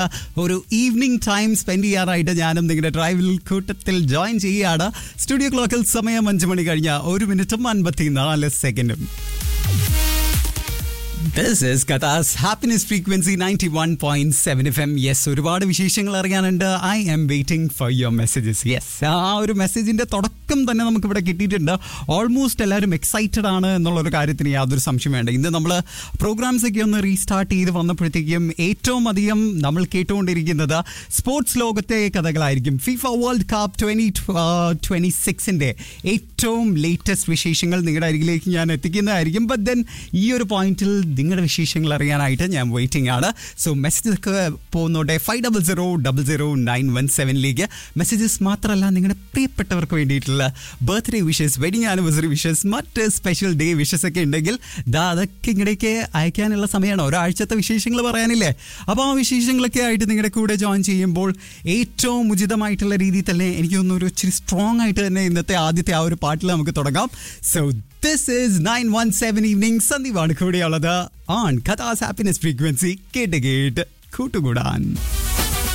ഒരു evening time spend ചെയ്യാനായിട്ട് ഞാനും നിങ്ങളുടെ ഡ്രൈവിൽ കൂട്ടത്തിൽ ജോയിൻ ചെയ്യുകയാണ് സ്റ്റുഡിയോ ക്ലോക്കിൽ സമയം അഞ്ച് മണി കഴിഞ്ഞ ഒരു മിനിറ്റും അൻപത്തി നാല് സെക്കൻഡും this is Kathas happiness frequency ninety one point seven F M yes ഒരുപാട് വിശേഷങ്ങൾ അറിയാനുണ്ട് I am waiting for your messages yes ആ ഒരു മെസ്സേജിന്റെ തുടക്കം തന്നെ നമുക്ക് ഇവിടെ കിട്ടിയിട്ടുണ്ട് ഓൾമോസ്റ്റ് എല്ലാവരും എക്സൈറ്റഡ് ആണ് എന്നുള്ളൊരു കാര്യത്തിന് യാതൊരു സംശയം വേണ്ട ഇന്ന് നമ്മൾ പ്രോഗ്രാംസ് ഒക്കെ ഒന്ന് റീസ്റ്റാർട്ട് ചെയ്ത് വന്നപ്പോഴത്തേക്കും ഏറ്റവും അധികം നമ്മൾ കേട്ടുകൊണ്ടിരിക്കുന്നത് സ്പോർട്സ് ലോകത്തെ കഥകളായിരിക്കും FIFA world cup twenty twenty സിക്സിന്റെ ഏറ്റവും ലേറ്റസ്റ്റ് വിശേഷങ്ങൾ നിങ്ങളുടെ അരികിലേക്ക് ഞാൻ എത്തിക്കുന്നതായിരിക്കും ബട്ട് ദെൻ ഈ ഒരു പോയിന്റിൽ നിങ്ങളുടെ വിശേഷങ്ങൾ അറിയാനായിട്ട് ഞാൻ വെയിറ്റിംഗ് ആണ് സോ മെസ്സേജ് ഒക്കെ പോകുന്നോട്ടെ five double zero double zero nine one സെവനിലേക്ക് മെസ്സേജസ് മാത്രമല്ല നിങ്ങളുടെ പ്രിയപ്പെട്ടവർക്ക് വേണ്ടിയിട്ടുള്ള birthday wishes wedding anniversary wishes മറ്റ് സ്പെഷ്യൽ ഡേ വിഷസ് ഒക്കെ ഉണ്ടെങ്കിൽ ദാ അതൊക്കെ ഇങ്ങടേക്ക് അയക്കാനുള്ള സമയമാണ് ഒരാഴ്ചത്തെ വിശേഷങ്ങൾ പറയാനില്ലേ അപ്പോൾ ആ വിശേഷങ്ങളൊക്കെ ആയിട്ട് നിങ്ങളുടെ കൂടെ ജോയിൻ ചെയ്യുമ്പോൾ ഏറ്റവും ഉചിതമായിട്ടുള്ള രീതിയിൽ തന്നെ എനിക്ക് തോന്നുന്നു ഒരു ഇച്ചിരി സ്ട്രോങ് ആയിട്ട് തന്നെ ഇന്നത്തെ ആദ്യത്തെ ആ ഒരു പാട്ടിൽ നമുക്ക് തുടങ്ങാം so this is nine one seven evening സന്ദീപാണ് കൂടെയുള്ളത് ഓൺ കഥാസ് ഹാപ്പിനെസ് ഫ്രീക്വൻസി കേട്ട് കേട്ട് കൂട്ടുകൂടാൻ